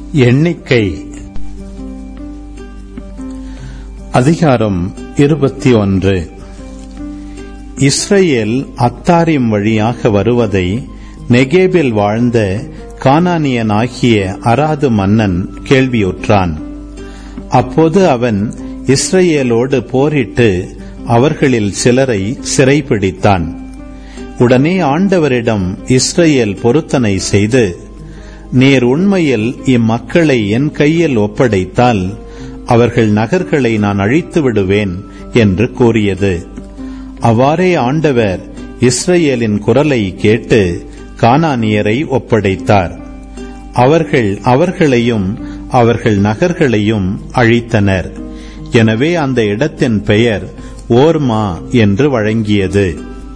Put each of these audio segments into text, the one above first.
எண்ணிக்கை அதிகாரம் இருபத்தி ஒன்று இஸ்ரேல் அத்தாரிம் வழியாக வருவதை நெகேபில் வாழ்ந்த கானானியனாகிய அராது மன்னன் கேள்வியுற்றான் அப்போது அவன் இஸ்ரேலோடு போரிட்டு அவர்களில் சிலரை சிறைபிடித்தான் உடனே ஆண்டவரிடம் இஸ்ரேல் பொருத்தனை செய்து நீர் உண்மையில் இம்மக்களை என் கையில் ஒப்படைத்தால் அவர்கள் நகர்களை நான் அழித்து விடுவேன் என்று கூறியது அவ்வாறே ஆண்டவர் இஸ்ரேலின் குரலை கேட்டு கானானியரை ஒப்படைத்தார் அவர்கள் அவர்களையும் அவர்கள் நகர்களையும் அழித்தனர் எனவே அந்த இடத்தின் பெயர் ஓர்மா என்று வழங்கியது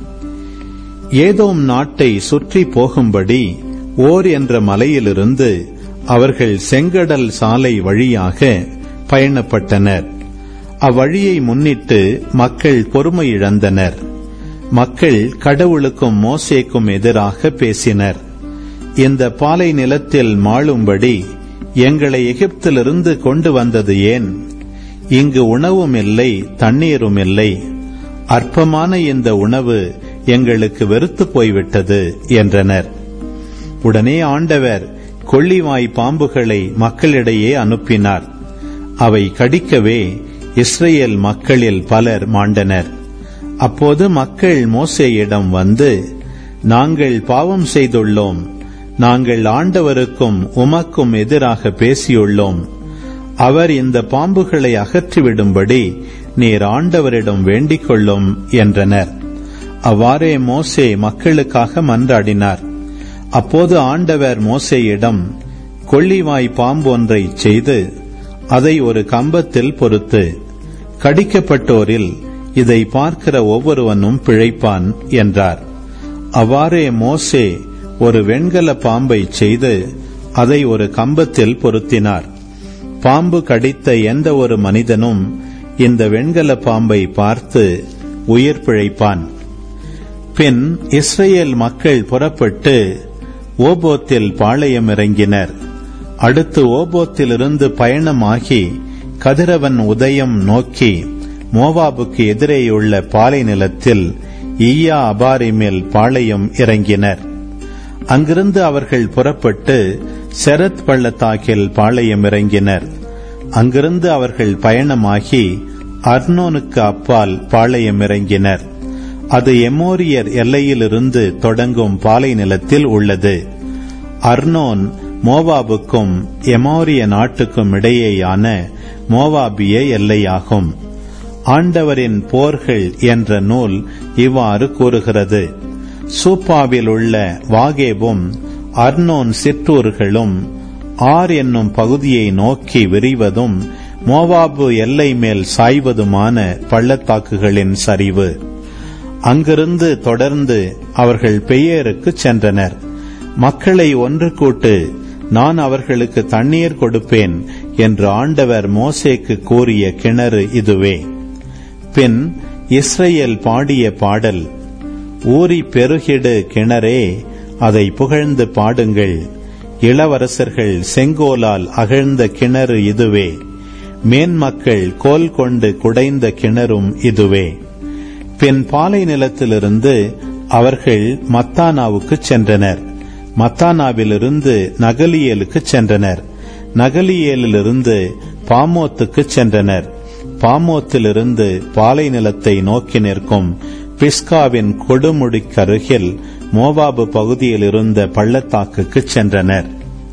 ஏதோம் நாட்டை சுற்றி போகும்படி ஓர் என்ற மலையிலிருந்து அவர்கள் செங்கடல் சாலை வழியாக பயணப்பட்டனர் அவ்வழியை முன்னிட்டு மக்கள் பொறுமை இழந்தனர் மக்கள் கடவுளுக்கும் மோசேக்கும் எதிராக பேசினர் இந்த பாலை நிலத்தில் மாளும்படி எங்களை எகிப்திலிருந்து கொண்டு வந்தது ஏன் இங்கு உணவும் இல்லை தண்ணீரும் இல்லை அற்பமான இந்த உணவு எங்களுக்கு வெறுத்து போய்விட்டது என்றனர் உடனே ஆண்டவர் கொள்ளிவாய் பாம்புகளை மக்களிடையே அனுப்பினார் அவை கடிக்கவே இஸ்ரேல் மக்களில் பலர் மாண்டனர் அப்போது மக்கள் மோசேயிடம் வந்து நாங்கள் பாவம் செய்துள்ளோம் நாங்கள் ஆண்டவருக்கும் உமக்கும் எதிராக பேசியுள்ளோம் அவர் இந்த பாம்புகளை அகற்றிவிடும்படி நீர் ஆண்டவரிடம் வேண்டிக் கொள்ளும் என்றனர் அவ்வாறே மோசே மக்களுக்காக மன்றாடினார் அப்போது ஆண்டவர் மோசேயிடம் கொள்ளிவாய் பாம்பு ஒன்றை செய்து அதை ஒரு கம்பத்தில் பொறுத்து கடிக்கப்பட்டோரில் இதை பார்க்கிற ஒவ்வொருவனும் பிழைப்பான் என்றார் அவ்வாறே மோசே ஒரு வெண்கல பாம்பை செய்து அதை ஒரு கம்பத்தில் பொருத்தினார் பாம்பு கடித்த எந்த ஒரு மனிதனும் இந்த வெண்கல பாம்பை பார்த்து உயிர் பிழைப்பான் பின் இஸ்ரேல் மக்கள் புறப்பட்டு ஓபோத்தில் பாளையம் இறங்கினர் அடுத்து ஓபோத்திலிருந்து பயணமாகி கதிரவன் உதயம் நோக்கி மோவாபுக்கு எதிரேயுள்ள பாலை நிலத்தில் ஈயா அபாரிமேல் பாளையம் இறங்கினர் அங்கிருந்து அவர்கள் புறப்பட்டு செரத் பள்ளத்தாக்கில் பாளையம் இறங்கினர் அங்கிருந்து அவர்கள் பயணமாகி அர்னோனுக்கு அப்பால் பாளையம் இறங்கினர் அது எமோரியர் எல்லையிலிருந்து தொடங்கும் பாலை நிலத்தில் உள்ளது அர்னோன் மோவாபுக்கும் எமோரிய நாட்டுக்கும் இடையேயான மோவாபிய எல்லையாகும் ஆண்டவரின் போர்கள் என்ற நூல் இவ்வாறு கூறுகிறது சூப்பாவில் உள்ள வாகேபும் அர்னோன் சிற்றூர்களும் ஆர் என்னும் பகுதியை நோக்கி விரிவதும் மோவாபு எல்லை மேல் சாய்வதுமான பள்ளத்தாக்குகளின் சரிவு அங்கிருந்து தொடர்ந்து அவர்கள் பெயருக்கு சென்றனர் மக்களை ஒன்று கூட்டு நான் அவர்களுக்கு தண்ணீர் கொடுப்பேன் என்று ஆண்டவர் மோசேக்கு கூறிய கிணறு இதுவே பின் இஸ்ரேல் பாடிய பாடல் ஊறி பெருகிடு கிணறே அதை புகழ்ந்து பாடுங்கள் இளவரசர்கள் செங்கோலால் அகழ்ந்த கிணறு இதுவே மேன்மக்கள் கோல் கொண்டு குடைந்த கிணறும் இதுவே பின் பாலை நிலத்திலிருந்து அவர்கள் மத்தானாவுக்கு சென்றனர் மத்தானாவிலிருந்து நகலியலுக்கு சென்றனர் நகலியலிலிருந்து பாமோத்துக்கு சென்றனர் பாமோத்திலிருந்து பாலை நிலத்தை நோக்கி நிற்கும் பிஸ்காவின் கொடுமுடிக்கருகில் மோவாபு பகுதியில் இருந்த பள்ளத்தாக்குக்கு சென்றனர்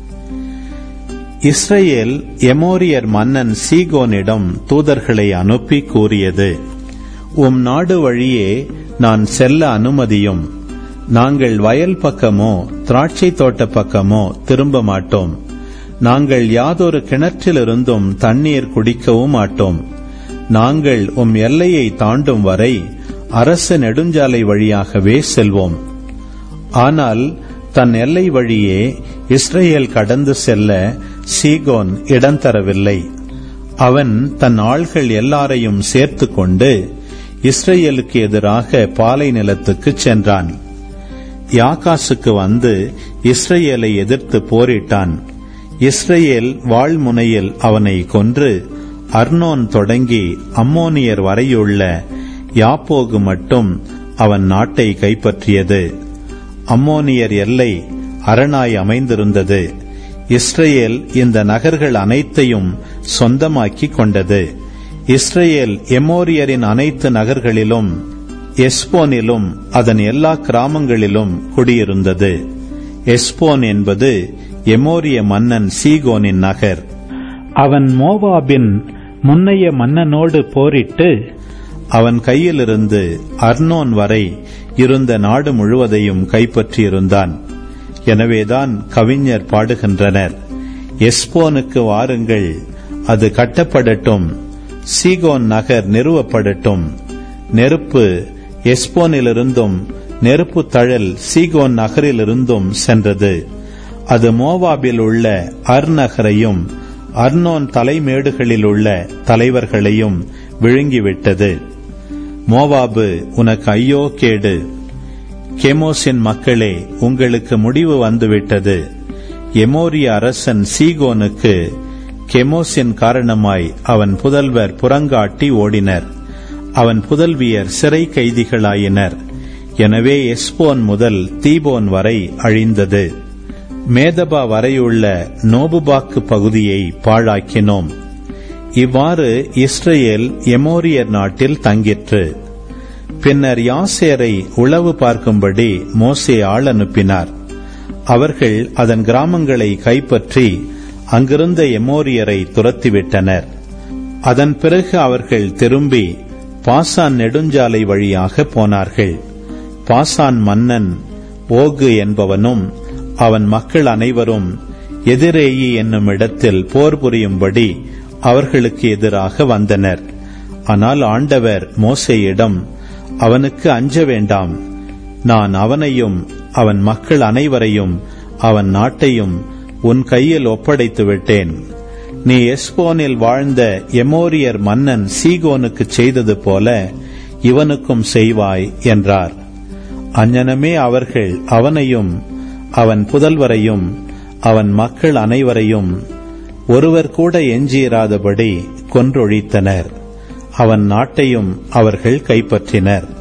இஸ்ரேல் எமோரியர் மன்னன் சீகோனிடம் தூதர்களை அனுப்பி கூறியது உம் நாடு வழியே நான் செல்ல அனுமதியும் நாங்கள் வயல் பக்கமோ திராட்சை தோட்ட பக்கமோ திரும்ப மாட்டோம் நாங்கள் யாதொரு கிணற்றிலிருந்தும் தண்ணீர் குடிக்கவும் மாட்டோம் நாங்கள் உம் எல்லையை தாண்டும் வரை அரசு நெடுஞ்சாலை வழியாகவே செல்வோம் ஆனால் தன் எல்லை வழியே இஸ்ரேல் கடந்து செல்ல சீகோன் இடம் தரவில்லை அவன் தன் ஆள்கள் எல்லாரையும் சேர்த்து கொண்டு இஸ்ரேலுக்கு எதிராக பாலை நிலத்துக்கு சென்றான் யாகாசுக்கு வந்து இஸ்ரேலை எதிர்த்து போரிட்டான் இஸ்ரேல் வாழ்முனையில் அவனை கொன்று அர்னோன் தொடங்கி அம்மோனியர் வரையுள்ள யாப்போகு மட்டும் அவன் நாட்டை கைப்பற்றியது அம்மோனியர் எல்லை அரணாய் அமைந்திருந்தது இஸ்ரேல் இந்த நகர்கள் அனைத்தையும் சொந்தமாக்கிக் கொண்டது இஸ்ரேல் எமோரியரின் அனைத்து நகர்களிலும் எஸ்போனிலும் அதன் எல்லா கிராமங்களிலும் குடியிருந்தது எஸ்போன் என்பது எமோரிய மன்னன் சீகோனின் நகர் அவன் மோவாபின் முன்னைய மன்னனோடு போரிட்டு அவன் கையிலிருந்து அர்னோன் வரை இருந்த நாடு முழுவதையும் கைப்பற்றியிருந்தான் எனவேதான் கவிஞர் பாடுகின்றனர் எஸ்போனுக்கு வாருங்கள் அது கட்டப்படட்டும் சீகோன் நகர் நிறுவப்படட்டும் நெருப்பு எஸ்போனிலிருந்தும் நெருப்பு தழல் சீகோன் நகரிலிருந்தும் சென்றது அது மோவாபில் உள்ள அர் நகரையும் அர்னோன் தலைமேடுகளில் உள்ள தலைவர்களையும் விழுங்கிவிட்டது மோவாபு உனக்கு ஐயோ கேடு கெமோசின் மக்களே உங்களுக்கு முடிவு வந்துவிட்டது எமோரிய அரசன் சீகோனுக்கு கெமோசின் காரணமாய் அவன் புதல்வர் புறங்காட்டி ஓடினர் அவன் புதல்வியர் சிறை கைதிகளாயினர் எனவே எஸ்போன் முதல் தீபோன் வரை அழிந்தது மேதபா வரையுள்ள நோபுபாக்கு பகுதியை பாழாக்கினோம் இவ்வாறு இஸ்ரேல் எமோரியர் நாட்டில் தங்கிற்று பின்னர் யாசேரை உளவு பார்க்கும்படி மோசே ஆள் அனுப்பினார் அவர்கள் அதன் கிராமங்களை கைப்பற்றி அங்கிருந்த எமோரியரை துரத்திவிட்டனர் அதன் பிறகு அவர்கள் திரும்பி பாசான் நெடுஞ்சாலை வழியாக போனார்கள் பாசான் மன்னன் ஓகு என்பவனும் அவன் மக்கள் அனைவரும் எதிரேயி என்னும் இடத்தில் போர் புரியும்படி அவர்களுக்கு எதிராக வந்தனர் ஆனால் ஆண்டவர் மோசேயிடம் அவனுக்கு அஞ்ச வேண்டாம் நான் அவனையும் அவன் மக்கள் அனைவரையும் அவன் நாட்டையும் உன் கையில் ஒப்படைத்து விட்டேன் நீ எஸ்போனில் வாழ்ந்த எமோரியர் மன்னன் சீகோனுக்கு செய்தது போல இவனுக்கும் செய்வாய் என்றார் அஞ்ஞனமே அவர்கள் அவனையும் அவன் புதல்வரையும் அவன் மக்கள் அனைவரையும் ஒருவர் கூட எஞ்சியிராதபடி கொன்றொழித்தனர் அவன் நாட்டையும் அவர்கள் கைப்பற்றினர்